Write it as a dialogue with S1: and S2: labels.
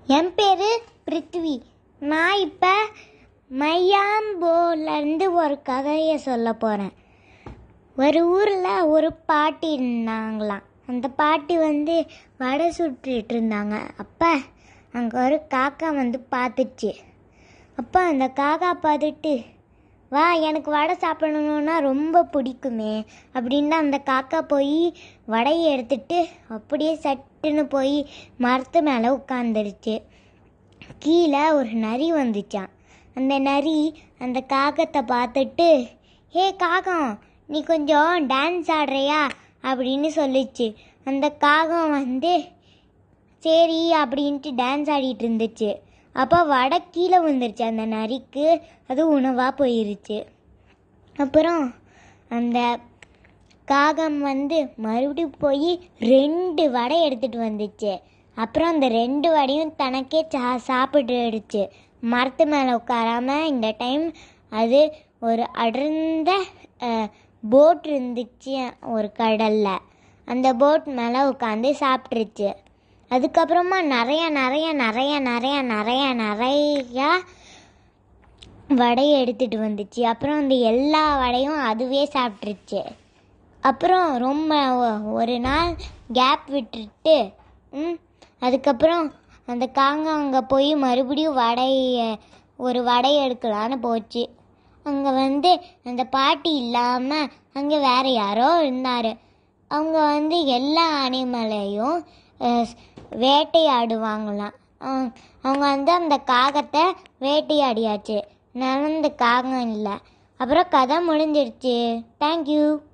S1: என் பேர் பிருத்வி நான் இப்போ மையாம்போலேருந்து ஒரு கதையை சொல்ல போகிறேன் ஒரு ஊரில் ஒரு பாட்டி இருந்தாங்களாம் அந்த பாட்டி வந்து வடை சுட்டுட்டு இருந்தாங்க அப்போ அங்கே ஒரு காக்கா வந்து பார்த்துச்சு அப்போ அந்த காக்கா பார்த்துட்டு வா எனக்கு வடை சாப்பிடணுன்னா ரொம்ப பிடிக்குமே அப்படின்னு அந்த காக்கா போய் வடையை எடுத்துட்டு அப்படியே சட்டுன்னு போய் மரத்து மேலே உட்காந்துருச்சு கீழே ஒரு நரி வந்துச்சான் அந்த நரி அந்த காகத்தை பார்த்துட்டு ஹே காகம் நீ கொஞ்சம் டான்ஸ் ஆடுறியா அப்படின்னு சொல்லுச்சு அந்த காகம் வந்து சரி அப்படின்ட்டு டான்ஸ் ஆடிட்டு இருந்துச்சு அப்போ வடை கீழே விழுந்துருச்சு அந்த நரிக்கு அது உணவாக போயிருச்சு அப்புறம் அந்த காகம் வந்து மறுபடியும் போய் ரெண்டு வடை எடுத்துட்டு வந்துச்சு அப்புறம் அந்த ரெண்டு வடையும் தனக்கே சா சாப்பிட்டுடுச்சு மரத்து மேலே உட்காராம இந்த டைம் அது ஒரு அடர்ந்த போட் இருந்துச்சு ஒரு கடலில் அந்த போட் மேலே உட்காந்து சாப்பிட்ருச்சு அதுக்கப்புறமா நிறைய நிறைய நிறைய நிறைய நிறைய நிறையா வடையை எடுத்துட்டு வந்துச்சு அப்புறம் அந்த எல்லா வடையும் அதுவே சாப்பிட்ருச்சு அப்புறம் ரொம்ப ஒ- ஒரு நாள் கேப் விட்டுட்டு ம் அதுக்கப்புறம் அந்த காங்கம் அங்கே போய் மறுபடியும் வடைய ஒரு வடை எடுக்கலான்னு போச்சு அங்கே வந்து அந்த பாட்டி இல்லாமல் அங்கே வேற யாரோ இருந்தார் அவங்க வந்து எல்லா அனிமலையும் அஹ், வேட்டையாடுவாங்களாம் அஹ், அவங்க வந்து அந்த காகத்தை வேட்டையாடியாச்சு நடந்த காகம் இல்லை அப்புறம் கதை முடிஞ்சிருச்சு தேங்க்யூ